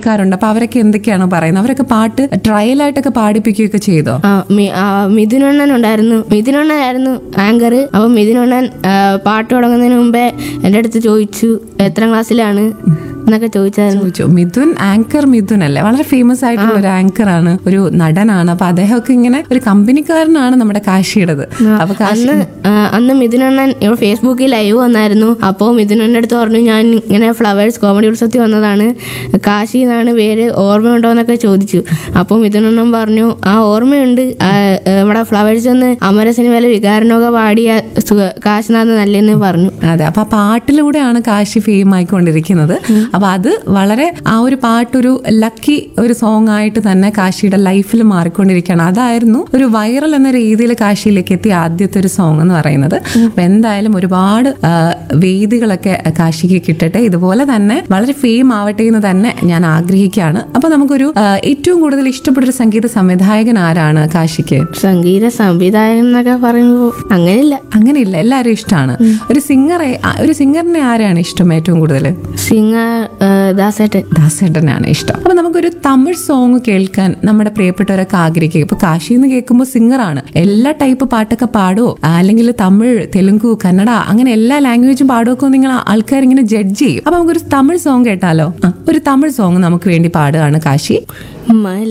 ആൾക്കാരുണ്ട് അപ്പൊ അവരൊക്കെ എന്തൊക്കെയാണ് പറയുന്നത് അവരൊക്കെ പാട്ട് ട്രയലായിട്ടൊക്കെ പാടിപ്പിക്കുകയൊക്കെ ചെയ്തോ ആ, മി- ആ, മിഥുനണ്ണൻ ഉണ്ടായിരുന്നു മിഥുനണ്ണനായിരുന്നു ആങ്കർ അപ്പം മിഥുനണ്ണൻ ആ, പാട്ട് തുടങ്ങുന്നതിന് മുമ്പേ എൻ്റെ അടുത്ത് ചോദിച്ചു എത്ര ക്ലാസ്സിലാണ് എന്നൊക്കെ ചോദിച്ചായിരുന്നു ചോദിച്ചു മിഥുൻ ആങ്കർ മിഥുൻ അല്ലേ വളരെ ഫേമസ് ആയിട്ടുള്ള ഒരു ആങ്കർ ആണ് ഒരു നടനാണ് അപ്പൊ അദ്ദേഹമൊക്കെ ഇങ്ങനെ ഒരു കമ്പനിക്കാരനാണ് നമ്മുടെ കാശിയുടേത് അപ്പൊ കാശി അന്ന് ആ, അന്ന് മിഥുനണ്ണൻ ഇവിടെ ഫേസ്ബുക്കിൽ ലൈവ് വന്നായിരുന്നു അപ്പോൾ മിഥുനണ്ണൻ്റെ അടുത്ത് പറഞ്ഞു ഞാൻ ഇങ്ങനെ ഫ്ലവേഴ്സ് കോമഡി ഉത്സവത്തിൽ വന്നതാണ് കാശി എന്നാണ് പേര് ഓർമ്മയുണ്ടോ എന്നൊക്കെ ചോദിച്ചു അപ്പോൾ മിഥുനണ്ണൻ പറഞ്ഞു ആ ഓർമ്മയുണ്ട് ആ, ഏ, നമ്മുടെ ഫ്ലവേഴ്സ് ഒന്ന് അമര സിനിമയിലെ വികാരനൊക്കെ പാടിയ സു- കാശിനാഥ് നല്ലെന്ന് പറഞ്ഞു അതെ അപ്പൊ ആ പാട്ടിലൂടെയാണ് കാശി ഫെയിം ആയിക്കൊണ്ടിരിക്കുന്നത് അപ്പൊ അത് വളരെ ആ ഒരു പാട്ടൊരു ലക്കി ഒരു സോങ് ആയിട്ട് തന്നെ കാശിയുടെ ലൈഫിൽ മാറിക്കൊണ്ടിരിക്കുകയാണ് അതായിരുന്നു ഒരു വൈറൽ എന്ന രീതിയിൽ കാശിയിലേക്ക് എത്തിയ ആദ്യത്തെ ഒരു സോങ് എന്ന് പറയുന്നത് അപ്പൊ എന്തായാലും ഒരുപാട് ആ, വേദികളൊക്കെ കാശിക്ക് കിട്ടട്ടെ ഇതുപോലെ തന്നെ വളരെ ഫെയിം ആവട്ടെ എന്ന് തന്നെ ഞാൻ ആഗ്രഹിക്കുകയാണ് അപ്പൊ നമുക്കൊരു ആ, ഏറ്റവും കൂടുതൽ ഇഷ്ടപ്പെട്ട ഒരു സംഗീത സംവിധായകൻ ആരാണ് കാശിക്ക് സംഗീത സംവിധായകൻ എന്നൊക്കെ പറയുമ്പോൾ അങ്ങനെയില്ല അങ്ങനെയില്ല എല്ലാവരും ഇഷ്ടമാണ് ഒരു സിംഗറെ ഒരു സിംഗറിനെ ആരെയാണ് ഇഷ്ടം ഏറ്റവും കൂടുതൽ സിംഗർ ദാസേട്ടൻ ദാസേട്ടനാണ് ഇഷ്ടം അപ്പൊ നമുക്കൊരു തമിഴ് സോങ് കേൾക്കാൻ നമ്മുടെ പ്രിയപ്പെട്ടവരൊക്കെ ആഗ്രഹിക്കുക ഇപ്പൊ കാശി എന്ന് കേൾക്കുമ്പോൾ സിംഗറാണ് എല്ലാ ടൈപ്പ് പാട്ടൊക്കെ പാടുമോ അല്ലെങ്കിൽ തമിഴ് തെലുങ്കു കന്നഡ അങ്ങനെ എല്ലാ ലാംഗ്വേജും പാടുമൊക്കെ നിങ്ങൾ ആൾക്കാർ ഇങ്ങനെ ജഡ്ജ് ചെയ്യും അപ്പൊ നമുക്കൊരു തമിഴ് സോങ് കേട്ടാലോ ആ, ഒരു തമിഴ് സോങ് നമുക്ക് വേണ്ടി പാടുകയാണ് കാശി മല